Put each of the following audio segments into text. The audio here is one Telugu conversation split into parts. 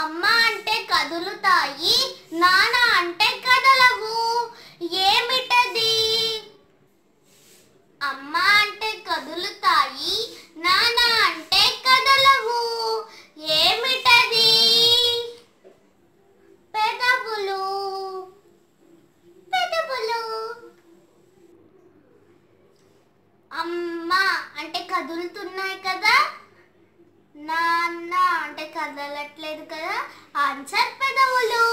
అమ్మ అంటే కదులుతాయి నాన్న అంటే కదలవు ఏమిటది అమ్మ అంటే కదులుతాయి నాన్న అంటే కదలవు ఏమిటది పెదవులు పెదవులు అమ్మ అంటే కదులుతున్నాయి కదా నాన్న అంటే కదలట్లేదు కదా ఆన్సర్ పెదవులు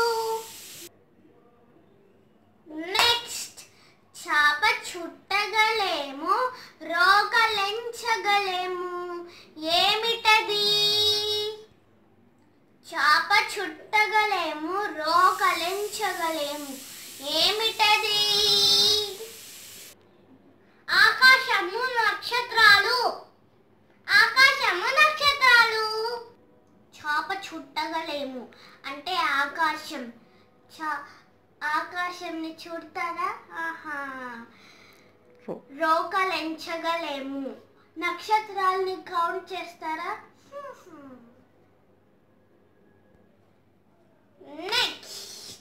నెక్స్ట్ చాప చుట్టగలేము రోగలెంచగలేము ఏమిటది చాప చుట్టగలేము రోగలెంచగలేము ఏమిటది ఆకాశము నక్షత్రాలు ఆకాశము నక్షత్రాలు చాప చుట్టగలేము అంటే ఆకాశం చా ఆకాశంని చూడతారా ఆహా రోకలు ఎంచగలేము నక్షత్రాలని కౌంట్ చేస్తారా నెక్స్ట్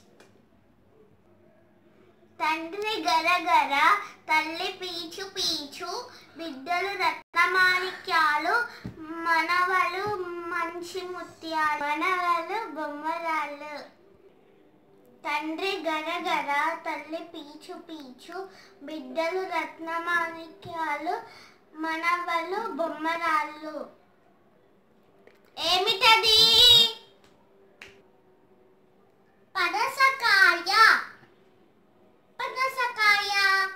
తండ్రి గరగర తల్లి పీచు పీచు బిడ్డలు రత్నమాణిక్యాలు మనవలు మంచి ముత్యాలు మనవలు బొమ్మరాళ్ళు తండ్రి గరగర తల్లి పీచు పీచు బిడ్డలు రత్నమాణిక్యాలు మనవలు బొమ్మరాళ్ళు ఏమిటది పనసకాయ పనసకాయ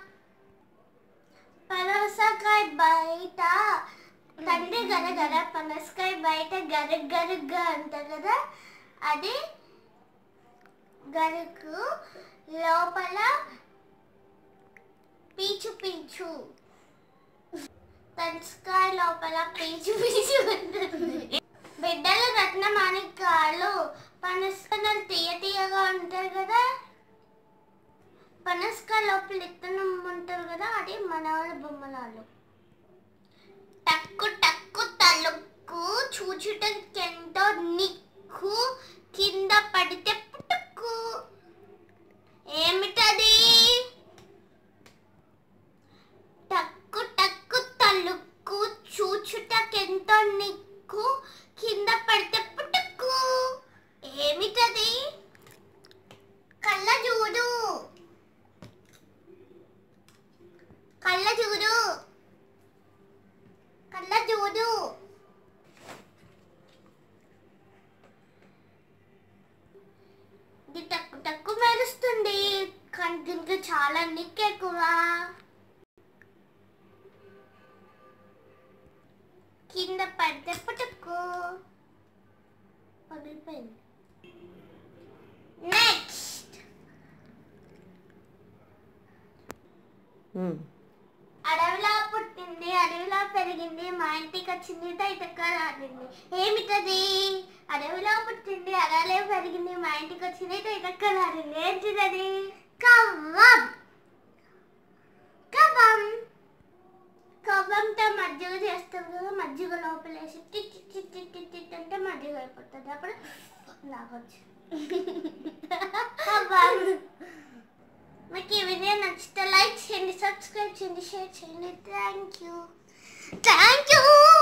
పనసకాయ బయట తండ్రి గరగర పనసకాయ బయట గరుగ్ గరుగ్గా అంటారు కదా అది గరుకు లోపల పీచు పీచు పనసకాయ లోపల పీచు పీచు ఉంటుంది బిడ్డలు రత్నమాణిక్యాలు పనసకాయలు తీయ తీయగా ఉంటాయి కదా పనసకాయ లోపల ఇత్తనం ఉంటారు కదా అది మనవాళ్ళ బొమ్మలాలు టక్కు టక్కు తలుక్కు చూచుటకెంతో నిక్కు కింద పడితే పుట్టుక్కు ఏమిటది టక్కు టక్కు తలుక్కు చూచుటకెంతో నిక్కు కింద పడితే పుట్టుక్కు ఏమిటది కళ్ళజోడు కళ్ళజోడు కళ్ళజోడు ఇది టక్కు టక్కు మెరుస్తుంది కానీ దీనికి చాలా నిక్ ఎక్కువ కింద పడితే పుట్టుకు పగిలిపోయింది నెక్స్ట్ అడవిలో పుట్టింది అడవిలో పెరిగింది మా ఇంటికి వచ్చింది తైతక్కలాడింది ఏమిటది అడవిలో పుట్టింది అడవిలో పెరిగింది మా ఇంటికి వచ్చింది తైతక్కలాడింది ఏంటిది కవ్వం కవ్వం కవ్వంతో మజ్జిగ చేస్తారు కదా మజ్జిగ లోపలేసి టిట్ టిట్ టిట్ టిట్ టిట్ టిట్ అంటే మజ్జిగ అయిపోతుంది అప్పుడు లాగొచ్చు కవ్వం మీకు ఈ వీడియో నచ్చితే లైక్ చేయండి సబ్స్క్రైబ్ చేయండి షేర్ చేయండి థ్యాంక్ యూ థ్యాంక్ యూ